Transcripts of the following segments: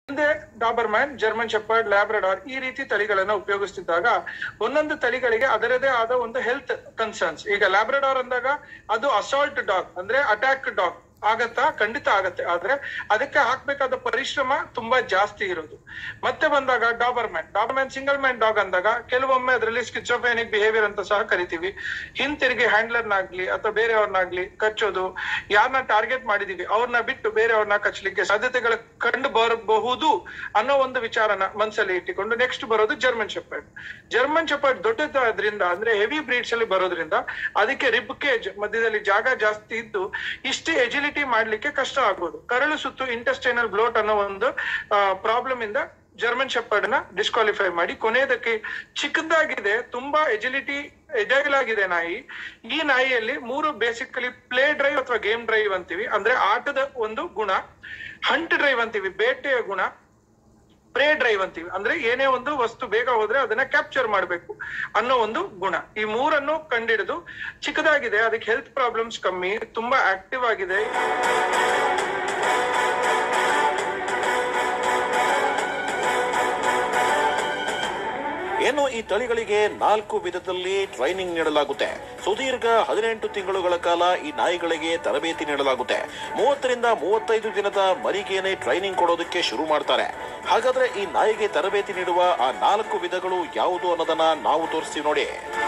ಹಿಂದೆ ಡಾಬರ್ಮ್ಯಾನ್ German shepherd Labrador ಈ ರೀತಿ ತಳಿಗಳನ್ನ ಉಪಯೋಗಿಸ್ತಿದ್ದಾಗ ಒಂದೊಂದು ತಳಿಗಳಿಗೆ ಅದರದೇ ಆದ ಒಂದು ಹೆಲ್ತ್ ಕನ್ಸರ್ನ್ಸ್ ಈಗ ಲ್ಯಾಬ್ರಡಾರ್ ಅಂದಾಗ ಅದು ಅಸಾಲ್ಟ್ ಡಾಗ್ ಅಂದ್ರೆ ಅಟ್ಯಾಕ್ ಡಾಗ್ ಆಗತ್ತಾ ಖಂಡಿತ ಆಗತ್ತೆ ಆದ್ರೆ ಅದಕ್ಕೆ ಹಾಕ್ಬೇಕಾದ ಪರಿಶ್ರಮ ತುಂಬಾ ಜಾಸ್ತಿ ಇರೋದು ಮತ್ತೆ ಬಂದಾಗ Doberman Doberman single man dog ಅಂದಾಗ ಕೆಲವೊಮ್ಮೆ ಅದರಲ್ಲಿ ಸ್ಕಿಚೋಫೆನಿಕ್ ಬಿಹೇವಿಯರ್ ಅಂತ ಸಹ ಕರಿತೀವಿ ಹಿಂತಿರುಗಿ ಹ್ಯಾಂಡ್ಲರ್ನಾಗ್ಲಿ ಅಥವಾ ಬೇರೆಯವ್ರನ್ನಾಗ್ಲಿ ಕಚ್ಚೋದು ಯಾರನ್ನ ಟಾರ್ಗೆಟ್ ಮಾಡಿದೀವಿ ಅವ್ರನ್ನ ಬಿಟ್ಟು ಬೇರೆಯವ್ರನ್ನ ಕಚ್ಚಲಿಕ್ಕೆ ಸಾಧ್ಯತೆಗಳು ಕಂಡು ಬರಬಹುದು ಅನ್ನೋ ಒಂದು ವಿಚಾರನ ಮನಸ್ಸಲ್ಲಿ ಇಟ್ಟುಕೊಂಡು ನೆಕ್ಸ್ಟ್ ಬರೋದು ಜರ್ಮನ್ ಶೆಪರ್ಡ್ ಜರ್ಮನ್ ಶೆಪರ್ಡ್ ದೊಡ್ಡದಾದ್ರಿಂದ ಅಂದ್ರೆ ಹೆವಿ ಬ್ರೀಡ್ಸ್ ಅಲ್ಲಿ ಬರೋದ್ರಿಂದ ಅದಕ್ಕೆ ರಿಬ್ ಕೇಜ್ ಮಧ್ಯದಲ್ಲಿ ಜಾಗ ಜಾಸ್ತಿ ಇದ್ದು ಇಷ್ಟೇ ಎಜಿಲಿಟಿ ಮಾಡ್ಲಿಕ್ಕೆ ಕಷ್ಟ ಆಗ್ಬೋದು ಕರಳು ಸುತ್ತು ಇಂಟೆಸ್ಟೈನಲ್ ಬ್ಲೋಟ್ ಅನ್ನೋ ಒಂದು ಪ್ರಾಬ್ಲಮ್ ಇಂದ ಜರ್ಮನ್ ಶೆಪರ್ಡ್ ನ ಡಿಸ್ಕ್ವಾಲಿಫೈ ಮಾಡಿ ಕೊನೆಯದಕ್ಕೆ ಚಿಕ್ಕದಾಗಿದೆ ತುಂಬಾ ಎಜಿಲಿಟಿ ಎಜೈಲ್ ಆಗಿದೆ ನಾಯಿ ಈ ನಾಯಿಯಲ್ಲಿ ಮೂರು ಬೇಸಿಕಲಿ ಪ್ಲೇ ಡ್ರೈವ್ ಅಥವಾ ಗೇಮ್ ಡ್ರೈವ್ ಅಂತೀವಿ ಅಂದ್ರೆ ಆಟದ ಒಂದು ಗುಣ ಹಂಟ್ ಡ್ರೈವ್ ಅಂತೀವಿ ಬೇಟೆಯ ಗುಣ ಪ್ರೇ ಡ್ರೈವ್ ಅಂತೀವಿ ಅಂದ್ರೆ ಏನೇ ಒಂದು ವಸ್ತು ಬೇಗ ಹೋದ್ರೆ ಅದನ್ನ ಕ್ಯಾಪ್ಚರ್ ಮಾಡಬೇಕು ಅನ್ನೋ ಒಂದು ಗುಣ ಈ ಮೂರನ್ನು ಕಂಡಿಡಿದು ಚಿಕ್ಕದಾಗಿದೆ ಅದಕ್ಕೆ ಹೆಲ್ತ್ ಪ್ರಾಬ್ಲಮ್ಸ್ ಕಮ್ಮಿ ತುಂಬಾ ಆಕ್ಟಿವ್ ಆಗಿದೆ ಇನ್ನು ಈ ತಳಿಗಳಿಗೆ ನಾಲ್ಕು ವಿಧದಲ್ಲಿ ಟ್ರೈನಿಂಗ್ ನೀಡಲಾಗುತ್ತೆ ಸುದೀರ್ಘ ಹದಿನೆಂಟು ತಿಂಗಳುಗಳ ಕಾಲ ಈ ನಾಯಿಗಳಿಗೆ ತರಬೇತಿ ನೀಡಲಾಗುತ್ತೆ ಮೂವತ್ತರಿಂದ ಮೂವತ್ತೈದು ದಿನದ ಮರಿಗೇನೆ ಟ್ರೈನಿಂಗ್ ಕೊಡೋದಕ್ಕೆ ಶುರು ಮಾಡ್ತಾರೆ ಹಾಗಾದ್ರೆ ಈ ನಾಯಿಗೆ ತರಬೇತಿ ನೀಡುವ ಆ ನಾಲ್ಕು ವಿಧಗಳು ಯಾವುದು ಅನ್ನೋದನ್ನ ನಾವು ತೋರಿಸ್ತೀವಿ ನೋಡಿ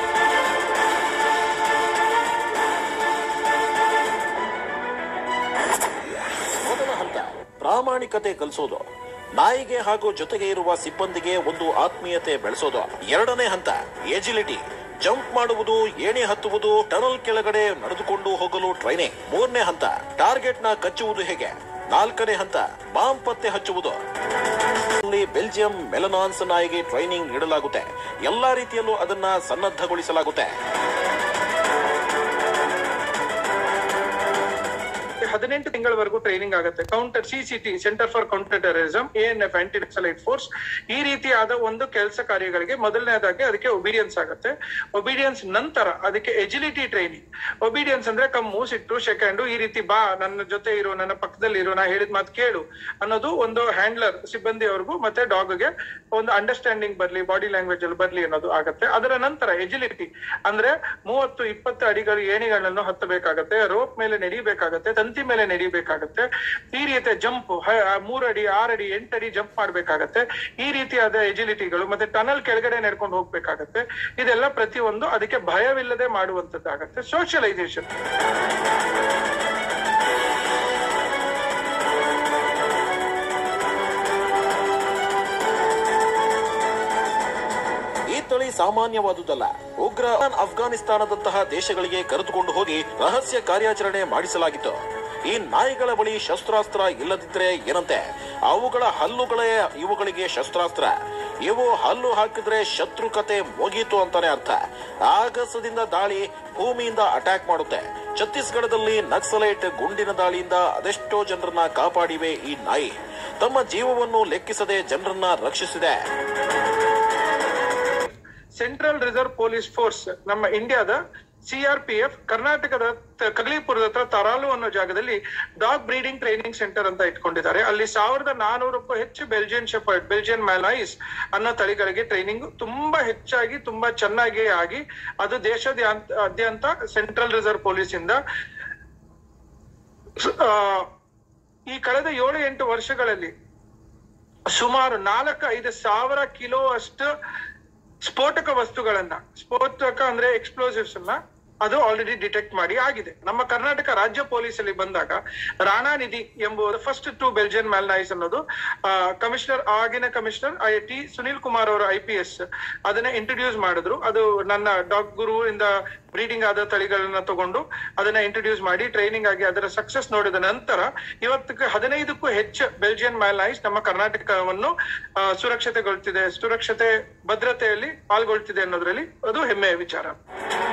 ಮೊದಲ ಹಂತ ಪ್ರಾಮಾಣಿಕತೆ ಕಲಿಸೋದು ನಾಯಿಗೆ ಹಾಗೂ ಜೊತೆಗೆ ಇರುವ ಸಿಬ್ಬಂದಿಗೆ ಒಂದು ಆತ್ಮೀಯತೆ ಬೆಳೆಸೋದು ಎರಡನೇ ಹಂತ ಎಜಿಲಿಟಿ ಜಂಪ್ ಮಾಡುವುದು ಏಣಿ ಹತ್ತುವುದು ಟನಲ್ ಕೆಳಗಡೆ ನಡೆದುಕೊಂಡು ಹೋಗಲು ಟ್ರೈನಿಂಗ್ ಮೂರನೇ ಹಂತ ಟಾರ್ಗೆಟ್ ನ ಕಚ್ಚುವುದು ಹೇಗೆ ನಾಲ್ಕನೇ ಹಂತ ಬಾಂಬ್ ಪತ್ತೆ ಹಚ್ಚುವುದು ಇಲ್ಲಿ ಬೆಲ್ಜಿಯಂ ಮೆಲನಾನ್ಸ್ ನಾಯಿಗೆ ಟ್ರೈನಿಂಗ್ ನೀಡಲಾಗುತ್ತೆ ಎಲ್ಲಾ ರೀತಿಯಲ್ಲೂ ಅದನ್ನ ಸನ್ನದ್ಧಗೊಳಿಸಲಾಗುತ್ತೆ ಹದಿನೆಂಟು ತಿಂಗಳವರೆಗೂ ಟ್ರೈನಿಂಗ್ ಆಗುತ್ತೆ counter CCT centre for counter terrorism ANF anti Naxalite force ಈ ರೀತಿಯಾದ ಒಂದು ಕೆಲಸ ಕಾರ್ಯಗಳಿಗೆ ಮೊದಲನೇದಾಗಿ ಅದಕ್ಕೆ ಒಬಿಡಿಯನ್ಸ್ ಆಗುತ್ತೆ ಒಬಿಡಿಯನ್ಸ್ ನಂತರ ಅದಕ್ಕೆ ಎಜಿಲಿಟಿ ಟ್ರೈನಿಂಗ್ ಒಬಿಡಿಯನ್ಸ್ ಅಂದ್ರೆ ಕಮ್ಮು ಸಿಟ್ಟು ಸೆಕೆಂಡು ಈ ರೀತಿ ಬಾ ನನ್ನ ಜೊತೆ ಇರು ನನ್ನ ಪಕ್ಕದಲ್ಲಿ ಇರು ನಾ ಹೇಳಿದ ಮಾತು ಕೇಳು ಅನ್ನೋದು ಒಂದು ಹ್ಯಾಂಡ್ಲರ್ ಸಿಬ್ಬಂದಿಯವರೆಗೂ ಮತ್ತೆ ಡಾಗ್ಗೆ ಒಂದು ಅಂಡರ್ಸ್ಟ್ಯಾಂಡಿಂಗ್ ಬರ್ಲಿ ಬಾಡಿ ಲ್ಯಾಂಗ್ವೇಜ್ ಅಲ್ಲಿ ಬರ್ಲಿ ಅನ್ನೋದು ಆಗತ್ತೆ ಅದರ ನಂತರ ಎಜಿಲಿಟಿ ಅಂದ್ರೆ ಮೂವತ್ತು ಇಪ್ಪತ್ತು ಅಡಿಗಳು ಏಣಿಗಳನ್ನು ಹತ್ತಬೇಕಾಗತ್ತೆ ರೋಪ್ ಮೇಲೆ ನಡಿಬೇಕಾಗತ್ತೆ ತಂತಿ ಮೇಲೆ ನಡಿಬೇಕಾಗತ್ತೆ ಈ ರೀತಿಯ ಜಂಪ್ ಮೂರು ಅಡಿ ಆರು ಅಡಿ ಎಂಟು ಅಡಿ ಜಂಪ್ ಮಾಡ್ಬೇಕಾಗತ್ತೆ ಈ ರೀತಿಯಾದ ಎಜಿಲಿಟಿಗಳು ಮತ್ತೆ ಟನಲ್ ಕೆಳಗಡೆ ನಡ್ಕೊಂಡು ಹೋಗ್ಬೇಕಾಗತ್ತೆ ಇದೆಲ್ಲ ಪ್ರತಿಯೊಂದು ಅದಕ್ಕೆ ಭಯವಿಲ್ಲದೆ ಮಾಡುವಂತದ್ದಾಗತ್ತೆ ಸೋಷಿಯಲೈಸೇಷನ್ ಈ ತಳಿ ಸಾಮಾನ್ಯವಾದುದಲ್ಲ ಉಗ್ರ ಅಫ್ಘಾನಿಸ್ತಾನದಂತಹ ದೇಶಗಳಿಗೆ ಕರೆದುಕೊಂಡು ಹೋಗಿ ರಹಸ್ಯ ಕಾರ್ಯಾಚರಣೆ ಮಾಡಿಸಲಾಗಿತ್ತು ಈ ನಾಯಿಗಳ ಬಳಿ ಶಸ್ತ್ರಾಸ್ತ್ರ ಇಲ್ಲದಿದ್ರೆ ಏನಂತೆ ಅವುಗಳ ಹಲ್ಲುಗಳೇ ಇವುಗಳಿಗೆ ಶಸ್ತ್ರಾಸ್ತ್ರ ಇವು ಹಲ್ಲು ಹಾಕಿದ್ರೆ ಶತ್ರುಕತೆ ಮುಗೀತು ಅಂತಾನೆ ಅರ್ಥ ಆಗಸದಿಂದ ದಾಳಿ ಭೂಮಿಯಿಂದ ಅಟ್ಯಾಕ್ ಮಾಡುತ್ತೆ ಛತ್ತೀಸ್ಗಢದಲ್ಲಿ ನಕ್ಸಲೈಟ್ ಗುಂಡಿನ ದಾಳಿಯಿಂದ ಅದೆಷ್ಟೋ ಜನರನ್ನ ಕಾಪಾಡಿವೆ ಈ ನಾಯಿ ತಮ್ಮ ಜೀವವನ್ನು ಲೆಕ್ಕಿಸದೆ ಜನರನ್ನ ರಕ್ಷಿಸಿದೆ ಸೆಂಟ್ರಲ್ ರಿಸರ್ವ್ ಪೊಲೀಸ್ ಫೋರ್ಸ್ ನಮ್ಮ ಇಂಡಿಯಾದ ಸಿಆರ್ಪಿಎಫ್ ಕರ್ನಾಟಕದ ತ- ಕಗ್ಲಿಪುರದ ಹತ್ರ ತರಾಲು ಅನ್ನೋ ಜಾಗದಲ್ಲಿ ಡಾಗ್ ಬ್ರೀಡಿಂಗ್ ಟ್ರೈನಿಂಗ್ ಸೆಂಟರ್ ಅಂತ ಇಟ್ಕೊಂಡಿದ್ದಾರೆ ಅಲ್ಲಿ ಸಾವಿರದ ನಾನೂರಕ್ಕೂ ಹೆಚ್ಚು ಬೆಲ್ಜಿಯನ್ ಶೆಪರ್ಡ್ ಬೆಲ್ಜಿಯನ್ ಮ್ಯಾಲೈಸ್ ಅನ್ನೋ ತಳಿಗಳಿಗೆ ಟ್ರೈನಿಂಗ್ ತುಂಬಾ ಹೆಚ್ಚಾಗಿ ತುಂಬಾ ಚೆನ್ನಾಗಿ ಆಗಿ ಅದು ದೇಶದಾದ್ಯಂತ ಸೆಂಟ್ರಲ್ ರಿಸರ್ವ್ ಪೊಲೀಸ್ ಇಂದ ಸ- ಆ, ಈ ಕಳೆದ ಏಳು ಎಂಟು ವರ್ಷಗಳಲ್ಲಿ ಸುಮಾರು ನಾಲ್ಕು ಐದು ಸಾವಿರ ಕಿಲೋ ಅಷ್ಟು ಸ್ಫೋಟಕ ವಸ್ತುಗಳನ್ನ ಸ್ಫೋಟಕ ಅಂದ್ರೆ ಎಕ್ಸ್ಪ್ಲೋಸಿವ್ಸ್ ಅನ್ನ ಅದು ಆಲ್ರೆಡಿ ಡಿಟೆಕ್ಟ್ ಮಾಡಿ ಆಗಿದೆ ನಮ್ಮ ಕರ್ನಾಟಕ ರಾಜ್ಯ ಪೊಲೀಸ್ ಅಲ್ಲಿ ಬಂದಾಗ ರಾಣಾ ನಿಧಿ ಎಂಬುದು ಫಸ್ಟ್ ಟು ಬೆಲ್ಜಿಯನ್ ಮ್ಯಾಲ್ನೈಸ್ ಅನ್ನೋದು ಕಮಿಷನರ್ ಆಗಿನ commissioner I T Sunil Kumar ಅವರು ಐ ಪಿ ಎಸ್ ಅದನ್ನ ಇಂಟ್ರೊಡ್ಯೂಸ್ ಮಾಡಿದ್ರು ಅದು ನನ್ನ ಡಾಗ್ ಗುರು ಇಂದ ಬ್ರೀಡಿಂಗ್ ಆದ ತಳಿಗಳನ್ನ ತಗೊಂಡು ಅದನ್ನ ಇಂಟ್ರೊಡ್ಯೂಸ್ ಮಾಡಿ ಟ್ರೈನಿಂಗ್ ಆಗಿ ಅದರ ಸಕ್ಸಸ್ ನೋಡಿದ ನಂತರ ಇವತ್ತಿಗೆ ಹದಿನೈದಕ್ಕೂ ಹೆಚ್ಚು ಬೆಲ್ಜಿಯನ್ ಮ್ಯಾಲ್ನೈಸ್ ನಮ್ಮ ಕರ್ನಾಟಕವನ್ನು ಆ, ಸುರಕ್ಷತೆಗೊಳ್ತಿದೆ ಸುರಕ್ಷತೆ ಭದ್ರತೆಯಲ್ಲಿ ಪಾಲ್ಗೊಳ್ತಿದೆ ಅನ್ನೋದ್ರಲ್ಲಿ ಅದು ಹೆಮ್ಮೆಯ ವಿಚಾರ